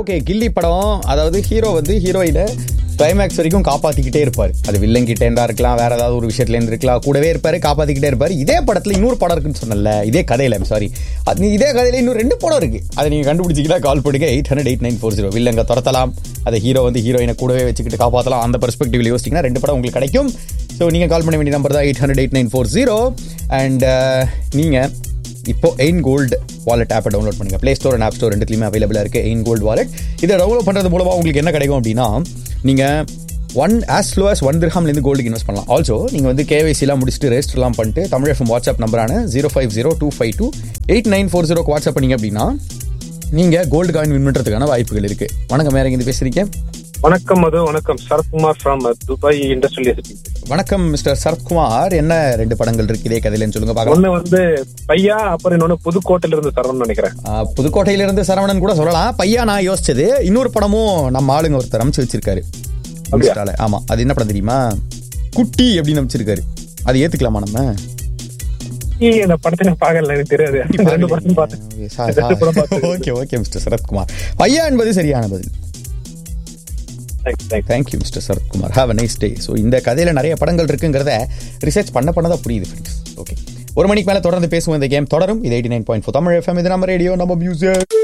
Okay கில்லி படம் அதாவது hero வந்து ஹீரோயினை கிளைமேக்ஸ் வரைக்கும் காப்பாத்திக்கிட்டே இருப்பார் அது வில்லன் கிட்ட இருந்தா இருக்கலாம் வேற ஏதாவது ஒரு விஷயத்துல இருந்து இருக்கலாம் கூடவே இருப்பாரு காப்பாத்திக்கிட்டே இருப்பாரு இதே படத்துல இன்னொரு படம் இருக்குன்னு சொன்னல இதே கதையில சாரி அது இதே கதையில இன்னும் ரெண்டு படம் இருக்கு அதை நீங்க கண்டுபிடிச்சிக்கிட்டா கால் பண்ணுங்க eight hundred eight nine four zero வில்லங்க துரத்தலாம் அதை ஹீரோ வந்து ஹீரோயினை கூடவே வச்சுக்கிட்டு காப்பாற்றலாம் அந்த பெர்ஸ்பெக்டிவ்ல யோசிச்சிங்கன்னா ரெண்டு படம் உங்களுக்கு கிடைக்கும் ஸோ நீங்கள் கால் பண்ண வேண்டிய நம்பர் தான் eight hundred eight nine four zero and நீங்கள் இப்போ எயின் கோல்டு வாலெட் ஆப்பை டவுன்லோட் பண்ணுங்க play store and app store ரெண்டுலையுமே அவைலபிளாக இருக்குது எயின் கோல்டு வாலெட் இதை டவுன்லோட் பண்ணுறது மூலமாக உங்களுக்கு என்ன கிடைக்கும் அப்படின்னா நீங்கள் one as slow as one திர்ஹாம்லேருந்து கோல்டுக்கு இன்வெஸ்ட் பண்ணலாம் ஆல்சோ நீங்கள் வந்து கேவைசிலாம் முடிச்சுட்டு ரெஜிஸ்டர்லாம் பண்ணிட்டு தமிழ் எஃப்எம் வாட்ஸ்அப் நம்பரான zero five zero two five two eight nine four ஜீரோக்கு வாட்ஸ்அப் பண்ணீங்க அப்படின்னா நீங்கள் கோல்டு காயின் வின் பண்ணுறதுக்கான வாய்ப்புகள் இருக்குது வணக்கம் வேற எங்கே பேசுகிறீங்க வணக்கம் மது வணக்கம் சரத்குமார் ஃப்ரம் துபாய் இண்டஸ்ட்ரியல் வணக்கம் மிஸ்டர் சரத்குமார் என்ன ரெண்டு படங்கள் இருக்கு இதே கதையிலன்னு சொல்லுங்க பார்க்கலாம் ஒண்ணு வந்து பையா அப்புறம் இன்னொன்னு புதுக்கோட்டையில இருந்து தரோம்னு நினைக்கிறேன் ஆ, புதுக்கோட்டையிலிருந்து சரவணன் கூட சொல்லலாம் பையா நான் யோசிச்சது இன்னொரு படமும் நம்ம ஆளுங்க ஒருத்தர் அமைச்சு வச்சிருக்காரு அப்படியா? Instaல. ஆமா அது என்ன படம் தெரியுமா குட்டி அப்படின்னு அமைச்சிருக்காரு அது ஏத்துக்கலாமா நம்ம ஈ, இந்த படத்தை நான் பார்க்கல எனக்கு தெரியாது இந்த ரெண்டு படத்தையும் பார்த்தேன் ரெண்டு படம் பார்த்தேன் okay okay mister Sarathkumar Paiyaa என்பது சரியான பதில் thanks thanks thank you mister Sarathkumar have a nice day so இந்த கதையில நிறைய படங்கள் இருக்குங்கிறத ரிசர்ச் பண்ண பண்ணதான் புரியுது ஃப்ரெண்ட்ஸ் ஓகே ஒரு மணிக்கு மேல தொடர்ந்து பேசுவோம் இந்த கேம் தொடரும் இது eighty nine point four Tamil FM இது நம்ம ரேடியோ நம்ம மியூசிக்